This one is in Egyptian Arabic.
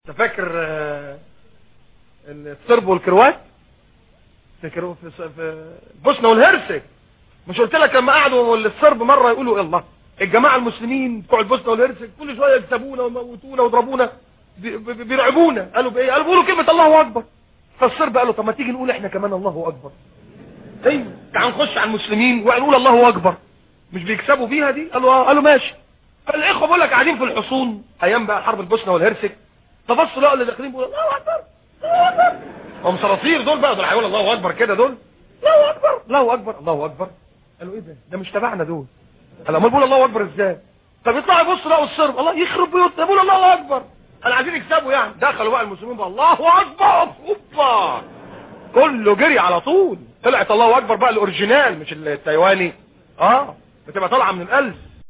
انت فاكر آه، الصرب والكروات في كرو- في في البوسنه والهرسك مش قلت لك لما قعدوا الصرب مره يقولوا الله الجماعه المسلمين بتوع البوسنه والهرسك كل شويه يكسبونا ويموتونا ويضربونا بي- بي- بيرعبونا قالوا بايه قالوا بيقولوا كلمه الله اكبر فالصرب قالوا طب ما تيجي نقول احنا كمان الله اكبر ايوه تعال نخش على المسلمين ونقول الله اكبر مش بيكسبوا بيها دي قالوا اه قالوا ماشي فالاخوه بقول لك قاعدين في الحصون ايام بقى حرب البوسنه والهرسك فبصوا لقوا اللي داخلين بيقولوا الله اكبر الله اكبر هم صراصير دول بقى دول هيقولوا الله اكبر كده دول الله اكبر الله اكبر الله اكبر قالوا ايه ده ده مش تبعنا دول قال امال بيقول الله اكبر ازاي طب يطلعوا يبصوا لقوا الصرب الله يخرب بيوتنا بيقولوا الله اكبر قال عايزين يكسبوا يعني دخلوا بقى المسلمين بقى الله اكبر اوبا كله جري على طول طلعت الله اكبر بقى الاوريجينال مش التايواني اه بتبقى طالعه من القلب